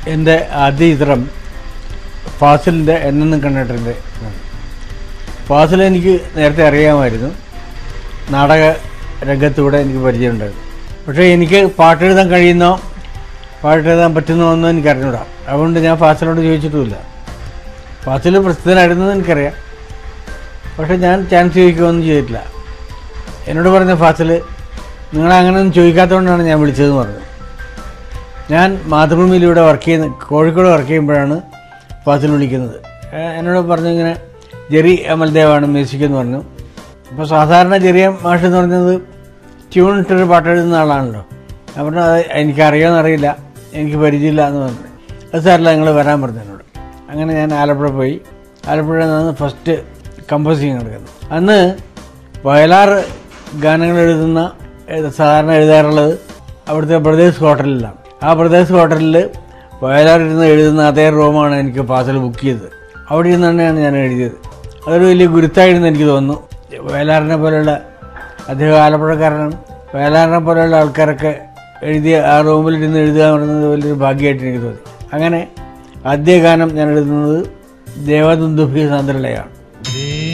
എൻ്റെ ആദ്യ ചിത്രം ഫാസിലിൻ്റെ എന്നെന്നും കണ്ടിട്ടുണ്ട് ഫാസിൽ എനിക്ക് നേരത്തെ അറിയാമായിരുന്നു നാടക രംഗത്തൂടെ എനിക്ക് പരിചയമുണ്ടായിരുന്നു പക്ഷേ എനിക്ക് പാട്ടെഴുതാൻ കഴിയുന്നോ പാട്ടെഴുതാൻ പറ്റുന്നോ ഒന്നും എനിക്ക് അറിഞ്ഞൂടാ അതുകൊണ്ട് ഞാൻ ഫാസിലോട് ചോദിച്ചിട്ടുമില്ല ഫാസിൽ പ്രസിദ്ധനായിരുന്നത് എനിക്കറിയാം പക്ഷേ ഞാൻ ചാൻസ് ചോദിക്കുകയൊന്നും ചെയ്തിട്ടില്ല എന്നോട് പറഞ്ഞ ഫാസിൽ നിങ്ങൾ അങ്ങനെയൊന്നും ചോദിക്കാത്തതുകൊണ്ടാണ് ഞാൻ വിളിച്ചതെന്ന് പറഞ്ഞു ഞാൻ മാതൃഭൂമിയിലൂടെ വർക്ക് ചെയ്യുന്ന കോഴിക്കോട് വർക്ക് ചെയ്യുമ്പോഴാണ് ഫാസിൽ വിളിക്കുന്നത് ഏഹ് എന്നോട് പറഞ്ഞു ഇങ്ങനെ ജെറി അമൽദേവാണ് മ്യൂസിക് എന്ന് പറഞ്ഞു അപ്പോൾ സാധാരണ ജെറിയ മാഷ് എന്ന് പറഞ്ഞത് ട്യൂൺ ഇട്ടൊരു പാട്ട് എഴുതുന്ന ആളാണല്ലോ ഞാൻ പറഞ്ഞു അത് എനിക്കറിയാമെന്ന് അറിയില്ല എനിക്ക് പരിചയമില്ല എന്ന് പറഞ്ഞു അത് സാറില്ല നിങ്ങൾ വരാൻ പറഞ്ഞു എന്നോട് അങ്ങനെ ഞാൻ ആലപ്പുഴ പോയി ആലപ്പുഴയിൽ നിന്ന് ഫസ്റ്റ് കമ്പോസിങ് നടക്കുന്നത് അന്ന് വയലാർ ഗാനങ്ങൾ എഴുതുന്ന എഴുത- സാധാരണ എഴുതാറുള്ളത് അവിടുത്തെ ബ്രദേഴ്സ് ഹോട്ടലിലാണ് ആ ബ്രദേഴ്സ് ഹോട്ടലിൽ വയലാർ ഇരുന്ന് എഴുതുന്ന അതേ റൂമാണ് എനിക്ക് പാസൽ ബുക്ക് ചെയ്തത് അവിടെ ഇരുന്ന് തന്നെയാണ് ഞാൻ എഴുതിയത് അതൊരു വലിയ ഗുരുത്തായിരുന്നു എനിക്ക് തോന്നുന്നു വയലാറിനെ പോലെയുള്ള അദ്ദേഹം ആലപ്പുഴക്കാരനാണ് വയലാറിനെ പോലെയുള്ള ആൾക്കാരൊക്കെ എഴുതിയ ആ റൂമിൽ ഇരുന്ന് എഴുതുക എന്ന് പറയുന്നത് വലിയൊരു ഭാഗ്യമായിട്ട് എനിക്ക് തോന്നി അങ്ങനെ ആദ്യ ഗാനം ഞാൻ എഴുതുന്നത് ദേവദുന്ദുഭി സാന്ദ്രലയാണ്